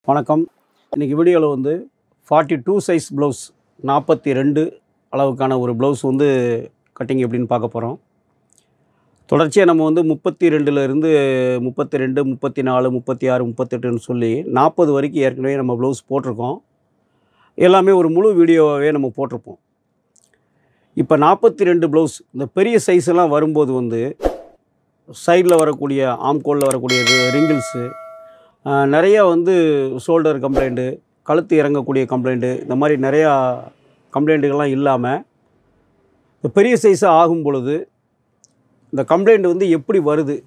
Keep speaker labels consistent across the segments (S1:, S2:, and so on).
S1: வணக்கம் இன்றைக்கி வீடியோவில் வந்து ஃபார்ட்டி டூ சைஸ் ப்ளவுஸ் நாற்பத்தி ரெண்டு அளவுக்கான ஒரு ப்ளவுஸ் வந்து கட்டிங் எப்படின்னு பார்க்க போகிறோம் தொடர்ச்சியாக நம்ம வந்து முப்பத்தி ரெண்டுலேருந்து முப்பத்தி ரெண்டு முப்பத்தி நாலு முப்பத்தி ஆறு முப்பத்தெட்டுன்னு சொல்லி நாற்பது வரைக்கும் ஏற்கனவே நம்ம ப்ளவுஸ் போட்டிருக்கோம் எல்லாமே ஒரு முழு வீடியோவாகவே நம்ம போட்டிருப்போம் இப்போ நாற்பத்தி ரெண்டு ப்ளவுஸ் இந்த பெரிய சைஸ் எல்லாம் வரும்போது வந்து சைடில் வரக்கூடிய ஆம்கோலில் வரக்கூடிய ரிங்கிள்ஸு நிறையா வந்து ஷோல்டர் கம்ப்ளைண்ட்டு கழுத்து இறங்கக்கூடிய கம்ப்ளைண்ட்டு இந்த மாதிரி நிறையா கம்ப்ளைண்ட்டுகள்லாம் இல்லாமல் இந்த பெரிய சைஸாக ஆகும் பொழுது இந்த கம்ப்ளைண்ட் வந்து எப்படி வருது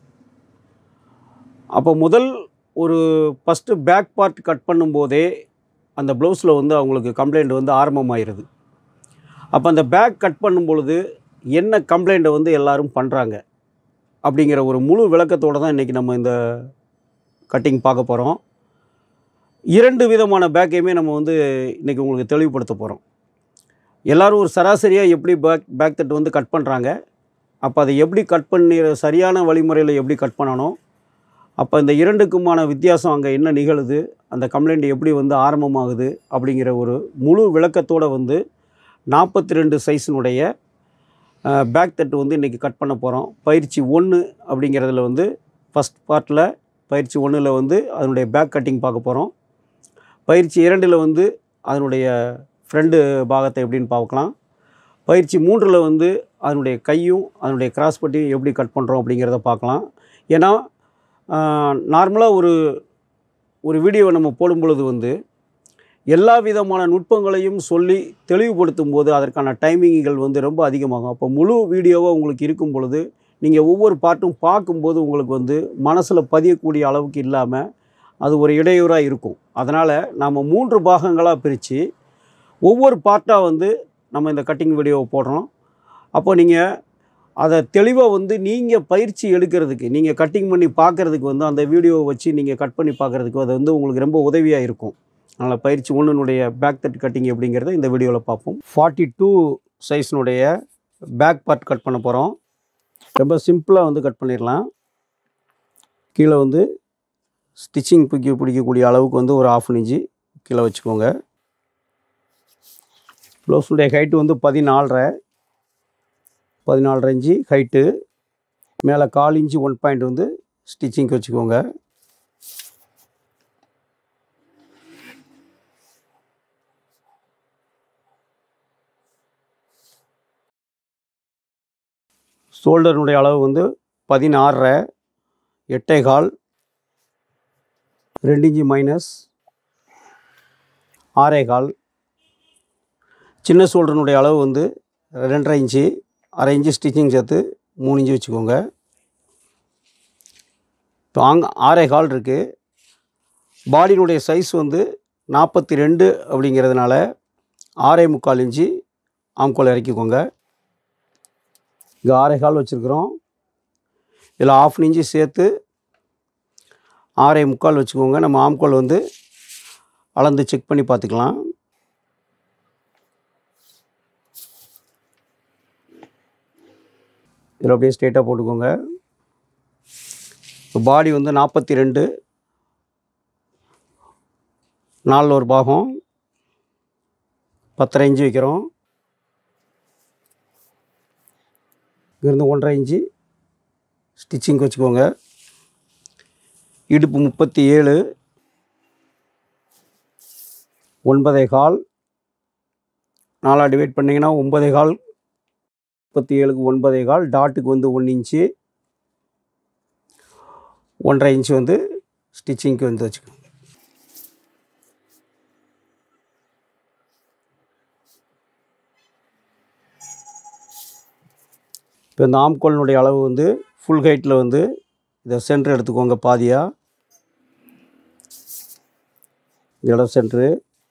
S1: அப்போ முதல் ஒரு ஃபஸ்ட்டு பேக் பார்ட் கட் பண்ணும்போதே அந்த ப்ளவுஸில் வந்து அவங்களுக்கு கம்ப்ளைண்ட் வந்து ஆரம்பமாயிருது அப்போ அந்த பேக் கட் பண்ணும் பொழுது என்ன கம்ப்ளைண்ட்டை வந்து எல்லாரும் பண்ணுறாங்க அப்படிங்கிற ஒரு முழு விளக்கத்தோடு தான் இன்றைக்கி நம்ம இந்த கட்டிங் பார்க்க போகிறோம் இரண்டு விதமான பேக்கையுமே நம்ம வந்து இன்றைக்கி உங்களுக்கு தெளிவுபடுத்த போகிறோம் எல்லோரும் ஒரு சராசரியாக எப்படி பேக் பேக் தட்டு வந்து கட் பண்ணுறாங்க அப்போ அதை எப்படி கட் பண்ணி சரியான வழிமுறையில் எப்படி கட் பண்ணணும் அப்போ இந்த இரண்டுக்குமான வித்தியாசம் அங்கே என்ன நிகழுது அந்த கம்ப்ளைண்ட் எப்படி வந்து ஆரம்பமாகுது அப்படிங்கிற ஒரு முழு விளக்கத்தோடு வந்து நாற்பத்தி ரெண்டு சைஸினுடைய பேக் தட்டு வந்து இன்றைக்கி கட் பண்ண போகிறோம் பயிற்சி ஒன்று அப்படிங்கிறதுல வந்து ஃபஸ்ட் பார்ட்டில் பயிற்சி ஒன்றில் வந்து அதனுடைய பேக் கட்டிங் பார்க்க போகிறோம் பயிற்சி இரண்டில் வந்து அதனுடைய ஃப்ரண்ட் பாகத்தை எப்படின்னு பார்க்கலாம் பயிற்சி மூன்றில் வந்து அதனுடைய கையும் அதனுடைய கிராஸ் பட்டியும் எப்படி கட் பண்ணுறோம் அப்படிங்கிறத பார்க்கலாம் ஏன்னா நார்மலாக ஒரு ஒரு வீடியோவை நம்ம போடும் பொழுது வந்து எல்லா விதமான நுட்பங்களையும் சொல்லி தெளிவுபடுத்தும் போது அதற்கான டைமிங்குகள் வந்து ரொம்ப அதிகமாகும் அப்போ முழு வீடியோவாக உங்களுக்கு இருக்கும் பொழுது நீங்கள் ஒவ்வொரு பாட்டும் பார்க்கும்போது உங்களுக்கு வந்து மனசில் பதியக்கூடிய அளவுக்கு இல்லாமல் அது ஒரு இடையூறாக இருக்கும் அதனால் நாம் மூன்று பாகங்களாக பிரித்து ஒவ்வொரு பார்ட்டாக வந்து நம்ம இந்த கட்டிங் வீடியோவை போடுறோம் அப்போ நீங்கள் அதை தெளிவாக வந்து நீங்கள் பயிற்சி எடுக்கிறதுக்கு நீங்கள் கட்டிங் பண்ணி பார்க்குறதுக்கு வந்து அந்த வீடியோவை வச்சு நீங்கள் கட் பண்ணி பார்க்குறதுக்கு அது வந்து உங்களுக்கு ரொம்ப உதவியாக இருக்கும் அதனால் பயிற்சி ஒன்றுனுடைய பேக் தட் கட்டிங் எப்படிங்கிறத இந்த வீடியோவில் பார்ப்போம் ஃபார்ட்டி டூ சைஸ்னுடைய பேக் பார்ட் கட் பண்ண போகிறோம் ரொம்ப சிம்பிளாக வந்து கட் பண்ணிடலாம் கீழே வந்து ஸ்டிச்சிங் பிடிக்க பிடிக்கக்கூடிய அளவுக்கு வந்து ஒரு ஆஃப் இன்ச்சு கீழே வச்சுக்கோங்க ப்ளவுஸுடைய ஹைட்டு வந்து பதினாலரை பதினாலரை இன்ச்சு ஹைட்டு மேலே கால் இன்ச்சு ஒன் பாயிண்ட் வந்து ஸ்டிச்சிங்க்கு வச்சுக்கோங்க ஷோல்டருடைய அளவு வந்து பதினாறரை எட்டே கால் ரெண்டு இன்ச்சு மைனஸ் ஆறே கால் சின்ன ஷோல்டருடைய அளவு வந்து ரெண்டரை இன்ச்சு அரை இன்ச்சு ஸ்டிச்சிங் சேர்த்து மூணு இன்ச்சு வச்சுக்கோங்க இப்போ ஆங் ஆறே கால் இருக்குது பாடியினுடைய சைஸ் வந்து நாற்பத்தி ரெண்டு அப்படிங்கிறதுனால ஆறே முக்கால் இன்ச்சு ஆம்கோல் இறக்கிக்கோங்க இங்கே ஆறே கால் வச்சுருக்குறோம் இதில் ஆஃப் இன்ச்சு சேர்த்து ஆறே முக்கால் வச்சுக்கோங்க நம்ம ஆம்கோல் வந்து அளந்து செக் பண்ணி பார்த்துக்கலாம் இதில் அப்படியே ஸ்ட்ரெயிட்டாக போட்டுக்கோங்க இப்போ பாடி வந்து நாற்பத்தி ரெண்டு நாலில் ஒரு பாகம் பத்தரை இன்ச்சு வைக்கிறோம் இங்கேருந்து ஒன்றரை இன்ச்சு ஸ்டிச்சிங் வச்சுக்கோங்க இடுப்பு முப்பத்தி ஏழு ஒன்பதே கால் நாலாக டிவைட் பண்ணிங்கன்னா ஒன்பதே கால் முப்பத்தி ஏழுக்கு ஒன்பதே கால் டாட்டுக்கு வந்து ஒன் இன்ச்சு ஒன்றரை இன்ச்சு வந்து ஸ்டிச்சிங்க்கு வந்து வச்சுக்கோங்க இப்போ இந்த ஆம்கோலினுடைய அளவு வந்து ஃபுல் ஹைட்டில் வந்து இதை சென்டர் எடுத்துக்கோங்க பாதியாக இடம் சென்ட்ரு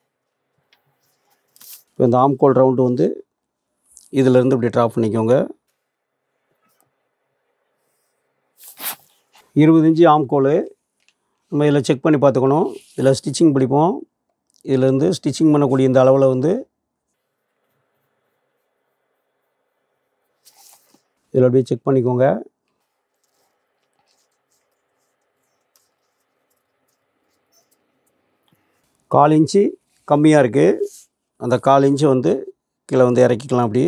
S1: இப்போ இந்த ஆம்கோல் ரவுண்டு வந்து இதிலேருந்து இப்படி ட்ராப் பண்ணிக்கோங்க இருபது இன்ச்சு ஆம்கோல் நம்ம இதில் செக் பண்ணி பார்த்துக்கணும் இதில் ஸ்டிச்சிங் பிடிப்போம் இதிலேருந்து ஸ்டிச்சிங் பண்ணக்கூடிய இந்த அளவில் வந்து இதில் அப்படியே செக் பண்ணிக்கோங்க கால் இன்ச்சு கம்மியாக இருக்குது அந்த கால் இன்ச்சு வந்து கீழே வந்து இறக்கிக்கலாம் அப்படி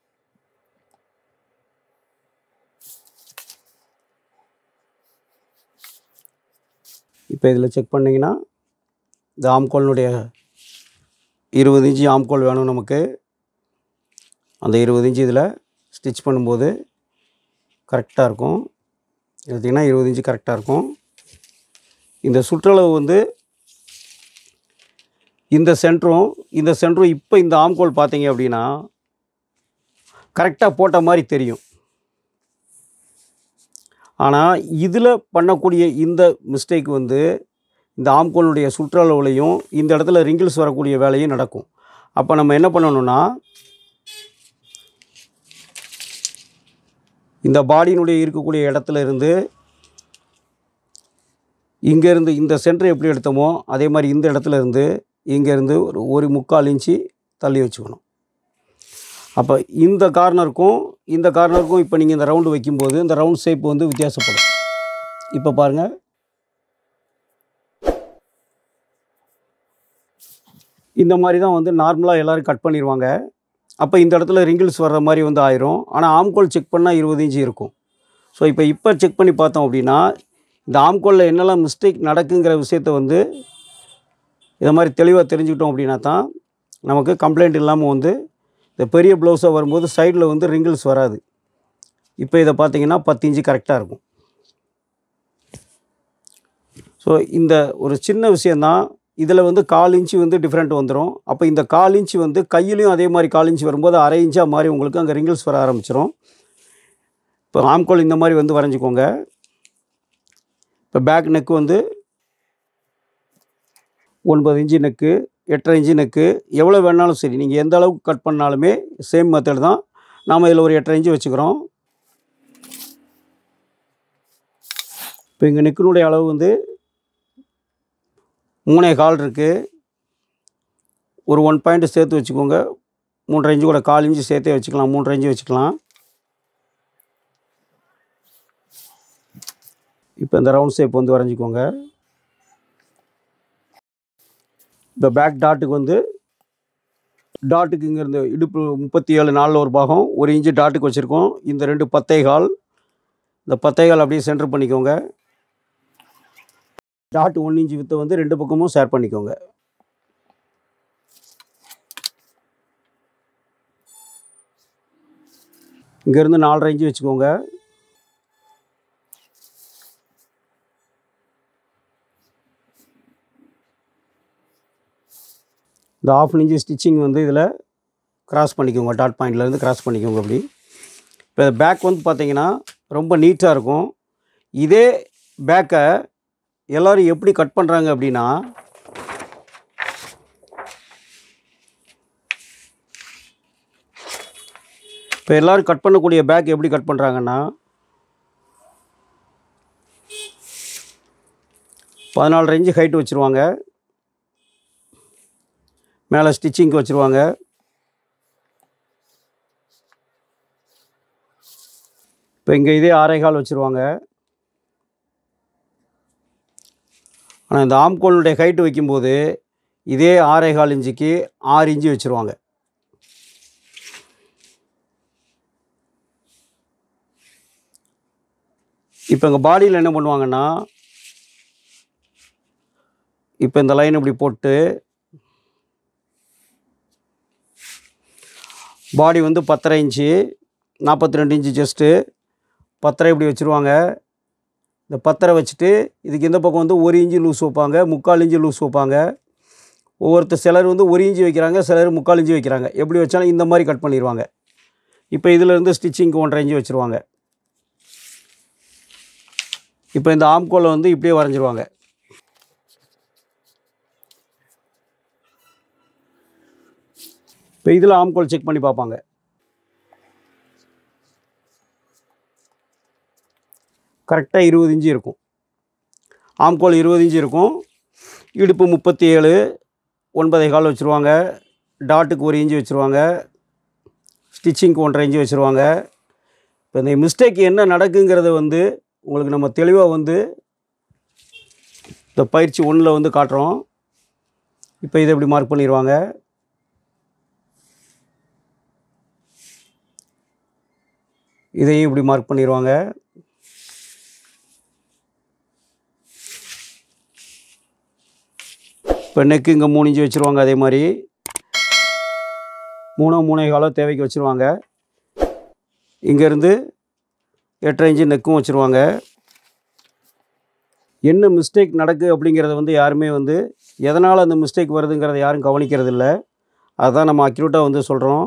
S1: இப்போ இதில் செக் பண்ணிங்கன்னா இந்த ஆம்கோலினுடைய இருபது இன்ச்சு ஆம்கோல் வேணும் நமக்கு அந்த இருபது இன்ச்சு இதில் ஸ்டிச் பண்ணும்போது கரெக்டாக இருக்கும் எடுத்திங்கன்னா இருபது இன்ச்சு கரெக்டாக இருக்கும் இந்த சுற்றளவு வந்து இந்த சென்டரும் இந்த சென்டரும் இப்போ இந்த ஆம்கோல் பார்த்தீங்க அப்படின்னா கரெக்டாக போட்ட மாதிரி தெரியும் ஆனால் இதில் பண்ணக்கூடிய இந்த மிஸ்டேக் வந்து இந்த ஆம்கோலுடைய சுற்றளவுலையும் இந்த இடத்துல ரிங்கிள்ஸ் வரக்கூடிய வேலையும் நடக்கும் அப்போ நம்ம என்ன பண்ணணும்னா இந்த பாடியினுடைய இருக்கக்கூடிய இடத்துல இருந்து இங்கேருந்து இந்த சென்டர் எப்படி எடுத்தோமோ அதே மாதிரி இந்த இடத்துல இருந்து இங்கேருந்து ஒரு ஒரு முக்கால் இன்ச்சு தள்ளி வச்சுக்கணும் அப்போ இந்த கார்னருக்கும் இந்த கார்னருக்கும் இப்போ நீங்கள் இந்த ரவுண்டு வைக்கும்போது இந்த ரவுண்ட் ஷேப் வந்து வித்தியாசப்படும் இப்போ பாருங்கள் இந்த மாதிரி தான் வந்து நார்மலாக எல்லோரும் கட் பண்ணிடுவாங்க அப்போ இந்த இடத்துல ரிங்கிள்ஸ் வர்ற மாதிரி வந்து ஆயிரும் ஆனால் ஆம்கோல் செக் பண்ணால் இருபது இன்ச்சு இருக்கும் ஸோ இப்போ இப்போ செக் பண்ணி பார்த்தோம் அப்படின்னா இந்த ஆம்கோலில் என்னெல்லாம் மிஸ்டேக் நடக்குங்கிற விஷயத்த வந்து இதை மாதிரி தெளிவாக தெரிஞ்சுக்கிட்டோம் அப்படின்னா தான் நமக்கு கம்ப்ளைண்ட் இல்லாமல் வந்து இந்த பெரிய ப்ளவுஸாக வரும்போது சைடில் வந்து ரிங்கிள்ஸ் வராது இப்போ இதை பார்த்தீங்கன்னா பத்து இன்ச்சு கரெக்டாக இருக்கும் ஸோ இந்த ஒரு சின்ன விஷயந்தான் இதில் வந்து கால் இன்ச்சு வந்து டிஃப்ரெண்ட் வந்துடும் அப்போ இந்த கால் இன்ச்சு வந்து கையிலையும் அதே மாதிரி கால் இன்ச்சு வரும்போது அரை இன்ச்சாக மாதிரி உங்களுக்கு அங்கே ரிங்கிள்ஸ் வர ஆரம்பிச்சிடும் இப்போ ஆம்கோல் இந்த மாதிரி வந்து வரைஞ்சிக்கோங்க இப்போ பேக் நெக் வந்து ஒன்பது இன்ச்சு நெக்கு எட்டரை இன்ச்சு நெக்கு எவ்வளோ வேணாலும் சரி நீங்கள் எந்த அளவுக்கு கட் பண்ணாலுமே சேம் மெத்தட் தான் நாம் இதில் ஒரு எட்டரை இன்ச்சு வச்சுக்கிறோம் இப்போ இங்கே நெக்கினுடைய அளவு வந்து மூணே கால் இருக்குது ஒரு ஒன் பாயிண்ட் சேர்த்து வச்சுக்கோங்க மூன்றரை இன்ச்சு கூட கால் இன்ச்சு சேர்த்தே வச்சுக்கலாம் மூன்றரை இன்ச்சு வச்சுக்கலாம் இப்போ இந்த ரவுண்ட் ஷேப் வந்து வரைஞ்சிக்கோங்க இந்த பேக் டாட்டுக்கு வந்து டாட்டுக்கு இங்கேருந்து இடுப்பு முப்பத்தி ஏழு நாலில் ஒரு பாகம் ஒரு இன்ச்சு டாட்டுக்கு வச்சுருக்கோம் இந்த ரெண்டு பத்தை கால் இந்த பத்தை கால் அப்படியே சென்டர் பண்ணிக்கோங்க டாட் ஒன் இன்ச்சு வித்தை வந்து ரெண்டு பக்கமும் ஷேர் பண்ணிக்கோங்க இங்கேருந்து நாலரை இன்ச்சு வச்சுக்கோங்க இந்த ஆஃப் இன்ச்சு ஸ்டிச்சிங் வந்து இதில் கிராஸ் பண்ணிக்கோங்க டாட் பாயிண்ட்லேருந்து கிராஸ் பண்ணிக்கோங்க அப்படி இப்போ பேக் வந்து பார்த்தீங்கன்னா ரொம்ப நீட்டாக இருக்கும் இதே பேக்கை எல்லோரும் எப்படி கட் பண்ணுறாங்க அப்படின்னா இப்போ எல்லோரும் கட் பண்ணக்கூடிய பேக் எப்படி கட் பண்ணுறாங்கன்னா பதினாலு இன்ச்சு ஹைட் வச்சுருவாங்க மேலே ஸ்டிச்சிங்க்கு வச்சுருவாங்க இப்போ இங்கே இதே ஆரைகால் வச்சுருவாங்க ஆனால் இந்த ஆம்கோலுடைய ஹைட்டு வைக்கும்போது இதே ஆறேகால் இன்ச்சுக்கு ஆறு இன்ச்சு வச்சுருவாங்க இப்போ எங்கள் பாடியில் என்ன பண்ணுவாங்கன்னா இப்போ இந்த லைன் இப்படி போட்டு பாடி வந்து பத்தரை இன்ச்சு நாற்பத்தி ரெண்டு இன்ச்சு செஸ்ட்டு பத்தரை இப்படி வச்சுருவாங்க இந்த பத்தரை வச்சுட்டு இதுக்கு இந்த பக்கம் வந்து ஒரு இன்ச்சு லூஸ் வைப்பாங்க முக்கால் இன்ச்சு லூஸ் வைப்பாங்க ஒவ்வொருத்தர் சிலர் வந்து ஒரு இன்ச்சு வைக்கிறாங்க சிலர் முக்கால் இன்ச்சு வைக்கிறாங்க எப்படி வச்சாலும் இந்த மாதிரி கட் பண்ணிடுவாங்க இப்போ இதிலேருந்து ஸ்டிச்சிங்க்கு ஒன்றரை இன்ச்சு வச்சுருவாங்க இப்போ இந்த ஆம்கோலை வந்து இப்படியே வரைஞ்சிருவாங்க இப்போ இதில் ஆம்கோல் செக் பண்ணி பார்ப்பாங்க கரெக்டாக இருபது இன்ச்சு இருக்கும் ஆம்கோல் இருபது இன்ச்சு இருக்கும் இடுப்பு முப்பத்தி ஏழு ஒன்பதை கால் வச்சுருவாங்க டாட்டுக்கு ஒரு இன்ச்சு வச்சுருவாங்க ஸ்டிச்சிங்க்கு ஒன்றரை இன்ச்சு வச்சுருவாங்க இப்போ இந்த மிஸ்டேக் என்ன நடக்குங்கிறத வந்து உங்களுக்கு நம்ம தெளிவாக வந்து இந்த பயிற்சி ஒன்றில் வந்து காட்டுறோம் இப்போ இதை இப்படி மார்க் பண்ணிடுவாங்க இதையும் இப்படி மார்க் பண்ணிடுவாங்க இப்போ நெக்கு இங்கே மூணு இன்ச்சு வச்சுருவாங்க அதே மாதிரி மூணோ மூணே காலோ தேவைக்கு வச்சுருவாங்க இங்கேருந்து எட்டரை இன்ச்சு நெக்கும் வச்சுருவாங்க என்ன மிஸ்டேக் நடக்குது அப்படிங்கிறத வந்து யாருமே வந்து எதனால் அந்த மிஸ்டேக் வருதுங்கிறத யாரும் கவனிக்கிறது இல்லை அதுதான் நம்ம அக்யூரேட்டாக வந்து சொல்கிறோம்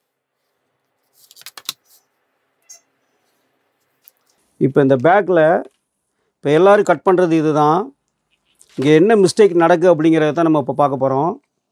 S1: இப்போ இந்த பேக்கில் இப்போ எல்லோரும் கட் பண்ணுறது இதுதான் இங்கே என்ன மிஸ்டேக் நடக்குது அப்படிங்கிறத தான் நம்ம இப்போ பார்க்க போகிறோம்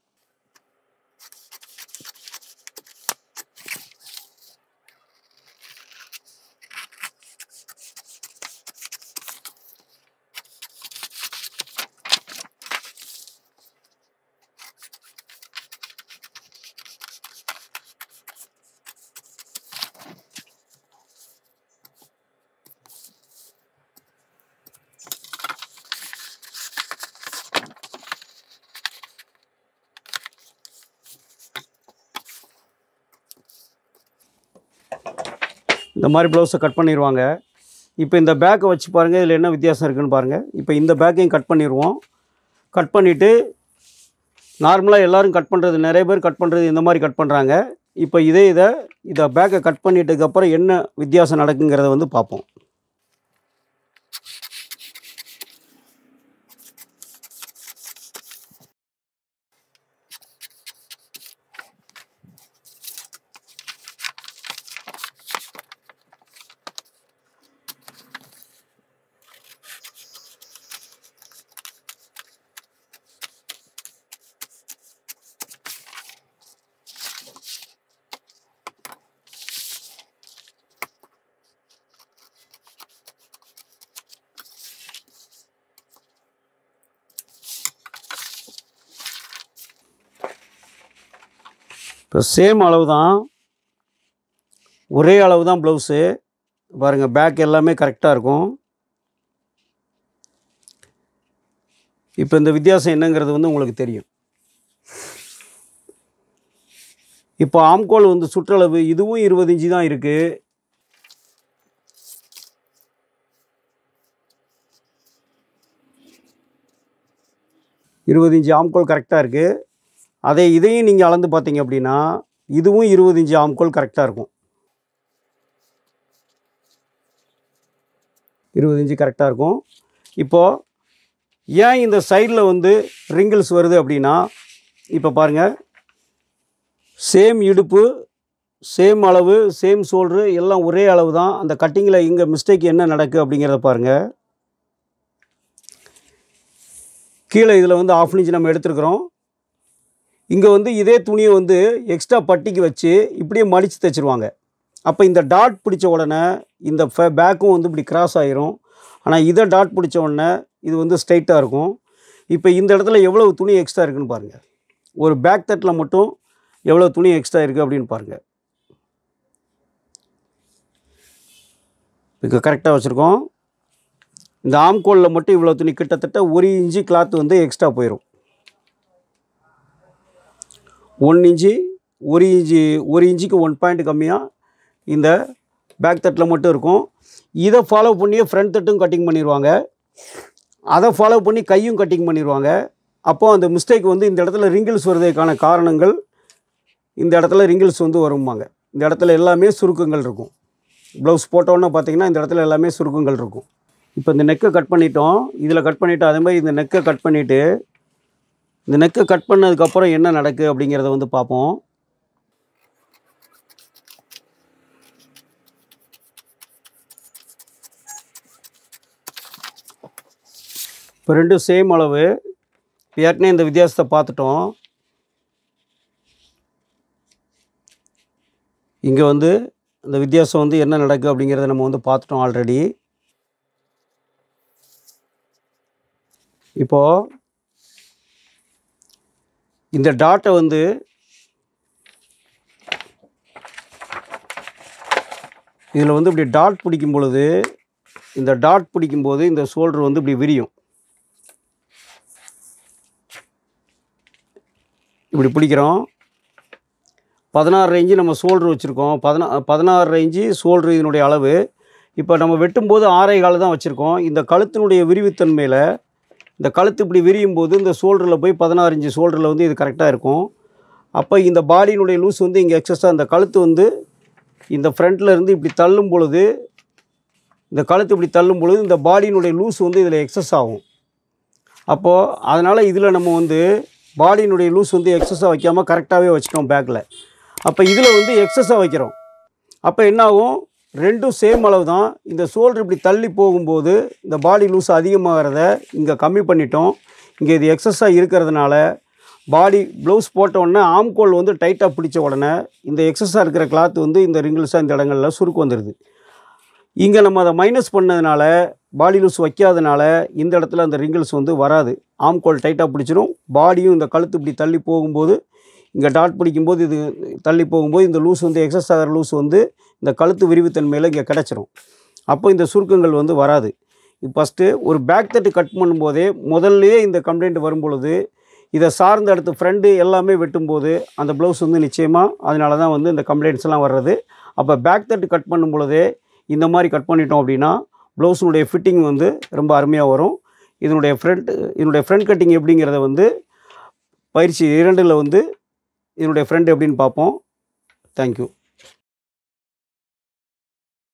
S1: இந்த மாதிரி ப்ளவுஸை கட் பண்ணிடுவாங்க இப்போ இந்த பேக்கை வச்சு பாருங்கள் இதில் என்ன வித்தியாசம் இருக்குன்னு பாருங்கள் இப்போ இந்த பேக்கையும் கட் பண்ணிடுவோம் கட் பண்ணிவிட்டு நார்மலாக எல்லோரும் கட் பண்ணுறது நிறைய பேர் கட் பண்ணுறது இந்த மாதிரி கட் பண்ணுறாங்க இப்போ இதே இதை இதை பேக்கை கட் பண்ணிட்டதுக்கப்புறம் என்ன வித்தியாசம் நடக்குங்கிறத வந்து பார்ப்போம் இப்போ சேம் அளவு தான் ஒரே அளவு தான் ப்ளவுஸு பாருங்கள் பேக் எல்லாமே கரெக்டாக இருக்கும் இப்போ இந்த வித்தியாசம் என்னங்கிறது வந்து உங்களுக்கு தெரியும் இப்போ ஆம்கோல் வந்து சுற்றளவு இதுவும் இருபது இன்ச்சு தான் இருக்குது இருபது இன்ச்சு ஆம்கோல் கரெக்டாக இருக்குது அதே இதையும் நீங்கள் அளந்து பார்த்தீங்க அப்படின்னா இதுவும் இருபது இன்ச்சு ஆம்கோல் கரெக்டாக இருக்கும் இருபது இன்ச்சு கரெக்டாக இருக்கும் இப்போது ஏன் இந்த சைடில் வந்து ரிங்கிள்ஸ் வருது அப்படின்னா இப்போ பாருங்கள் சேம் இடுப்பு சேம் அளவு சேம் ஷோல்ட்ரு எல்லாம் ஒரே அளவு தான் அந்த கட்டிங்கில் இங்கே மிஸ்டேக் என்ன நடக்குது அப்படிங்கிறத பாருங்கள் கீழே இதில் வந்து ஆஃப் இன்ச் நம்ம எடுத்துருக்குறோம் இங்கே வந்து இதே துணியை வந்து எக்ஸ்ட்ரா பட்டிக்கு வச்சு இப்படியே மடித்து தைச்சிருவாங்க அப்போ இந்த டாட் பிடிச்ச உடனே இந்த ஃபே பேக்கும் வந்து இப்படி கிராஸ் ஆயிரும் ஆனால் இதை டாட் பிடிச்ச உடனே இது வந்து ஸ்ட்ரைட்டாக இருக்கும் இப்போ இந்த இடத்துல எவ்வளவு துணி எக்ஸ்ட்ரா இருக்குன்னு பாருங்கள் ஒரு பேக் தட்டில் மட்டும் எவ்வளோ துணி எக்ஸ்ட்ரா இருக்குது அப்படின்னு பாருங்கள் இப்போ கரெக்டாக வச்சுருக்கோம் இந்த ஆம்கோலில் மட்டும் இவ்வளோ துணி கிட்டத்தட்ட ஒரு இன்ச்சு கிளாத் வந்து எக்ஸ்ட்ரா போயிடும் ஒன் இன்ச்சு ஒரு இன்ச்சு ஒரு இன்ச்சுக்கு ஒன் பாயிண்ட் கம்மியாக இந்த பேக் தட்டில் மட்டும் இருக்கும் இதை ஃபாலோ பண்ணியே ஃப்ரண்ட் தட்டும் கட்டிங் பண்ணிடுவாங்க அதை ஃபாலோ பண்ணி கையும் கட்டிங் பண்ணிடுவாங்க அப்போது அந்த மிஸ்டேக் வந்து இந்த இடத்துல ரிங்கிள்ஸ் வருவதற்கான காரணங்கள் இந்த இடத்துல ரிங்கிள்ஸ் வந்து வரும்பாங்க இந்த இடத்துல எல்லாமே சுருக்கங்கள் இருக்கும் ப்ளவுஸ் போட்டோன்னே பார்த்தீங்கன்னா இந்த இடத்துல எல்லாமே சுருக்கங்கள் இருக்கும் இப்போ இந்த நெக்கை கட் பண்ணிட்டோம் இதில் கட் பண்ணிவிட்டு அதே மாதிரி இந்த நெக்கை கட் பண்ணிவிட்டு இந்த நெக்கை கட் பண்ணதுக்கப்புறம் என்ன நடக்குது அப்படிங்கிறத வந்து பார்ப்போம் இப்போ ரெண்டும் சேம் அளவு இப்போ ஏற்கனவே இந்த வித்தியாசத்தை பார்த்துட்டோம் இங்கே வந்து இந்த வித்தியாசம் வந்து என்ன நடக்குது அப்படிங்கிறத நம்ம வந்து பார்த்துட்டோம் ஆல்ரெடி இப்போது இந்த டாட்டை வந்து இதில் வந்து இப்படி டாட் பிடிக்கும் பொழுது இந்த டாட் பிடிக்கும்போது இந்த ஷோல்டர் வந்து இப்படி விரியும் இப்படி பிடிக்கிறோம் பதினாறு ரேஞ்சு நம்ம சோல்ட்ரு வச்சுருக்கோம் பதினா பதினாறு ரேஞ்சு சோல்ட்ரு இதனுடைய அளவு இப்போ நம்ம வெட்டும்போது ஆறே கால் தான் வச்சுருக்கோம் இந்த கழுத்தினுடைய விரிவுத்தன்மையில் இந்த கழுத்து இப்படி விரியும் போது இந்த சோல்டரில் போய் பதினாறு இன்ச்சு சோல்டரில் வந்து இது கரெக்டாக இருக்கும் அப்போ இந்த பாடியினுடைய லூஸ் வந்து இங்கே எக்ஸஸாக இந்த கழுத்து வந்து இந்த ஃப்ரண்ட்டில் இருந்து இப்படி தள்ளும் பொழுது இந்த கழுத்து இப்படி தள்ளும் பொழுது இந்த பாடியினுடைய லூஸ் வந்து இதில் எக்ஸஸ் ஆகும் அப்போது அதனால் இதில் நம்ம வந்து பாடியினுடைய லூஸ் வந்து எக்ஸஸாக வைக்காமல் கரெக்டாகவே வச்சுட்டோம் பேக்கில் அப்போ இதில் வந்து எக்ஸஸாக வைக்கிறோம் அப்போ என்ன ஆகும் ரெண்டும் சேம் அளவு தான் இந்த ஷோல்டர் இப்படி தள்ளி போகும்போது இந்த பாடி லூஸ் அதிகமாகிறத இங்கே கம்மி பண்ணிட்டோம் இங்கே இது எக்ஸஸாக இருக்கிறதுனால பாடி ப்ளவுஸ் போட்ட உடனே ஆம்கோல் வந்து டைட்டாக பிடிச்ச உடனே இந்த எக்ஸஸாக இருக்கிற கிளாத் வந்து இந்த ரிங்கிள்ஸாக இந்த இடங்கள்ல சுருக்கு வந்துடுது இங்கே நம்ம அதை மைனஸ் பண்ணதுனால பாடி லூஸ் வைக்காதனால இந்த இடத்துல அந்த ரிங்கிள்ஸ் வந்து வராது ஆம்கோல் டைட்டாக பிடிச்சிரும் பாடியும் இந்த கழுத்து இப்படி தள்ளி போகும்போது இங்கே டாட் பிடிக்கும்போது இது தள்ளி போகும்போது இந்த லூஸ் வந்து எக்ஸஸ் ஆகிற லூஸ் வந்து இந்த கழுத்து விரிவுத்தன்மையில் இங்கே கிடச்சிரும் அப்போ இந்த சுருக்கங்கள் வந்து வராது ஃபஸ்ட்டு ஒரு பேக் தட்டு கட் பண்ணும்போதே முதல்லயே இந்த கம்ப்ளைண்ட் வரும் பொழுது இதை சார்ந்த அடுத்து ஃப்ரெண்டு எல்லாமே வெட்டும்போது அந்த ப்ளவுஸ் வந்து நிச்சயமாக அதனால தான் வந்து இந்த கம்ப்ளைண்ட்ஸ் எல்லாம் வர்றது அப்போ பேக் தட்டு கட் பண்ணும் பொழுதே இந்த மாதிரி கட் பண்ணிட்டோம் அப்படின்னா ப்ளவுஸினுடைய ஃபிட்டிங் வந்து ரொம்ப அருமையாக வரும் இதனுடைய ஃப்ரண்ட் இதனுடைய ஃப்ரண்ட் கட்டிங் எப்படிங்கிறத வந்து பயிற்சி இரண்டில் வந்து இதனுடைய ஃப்ரண்ட் எப்படின்னு பார்ப்போம் தேங்க்யூ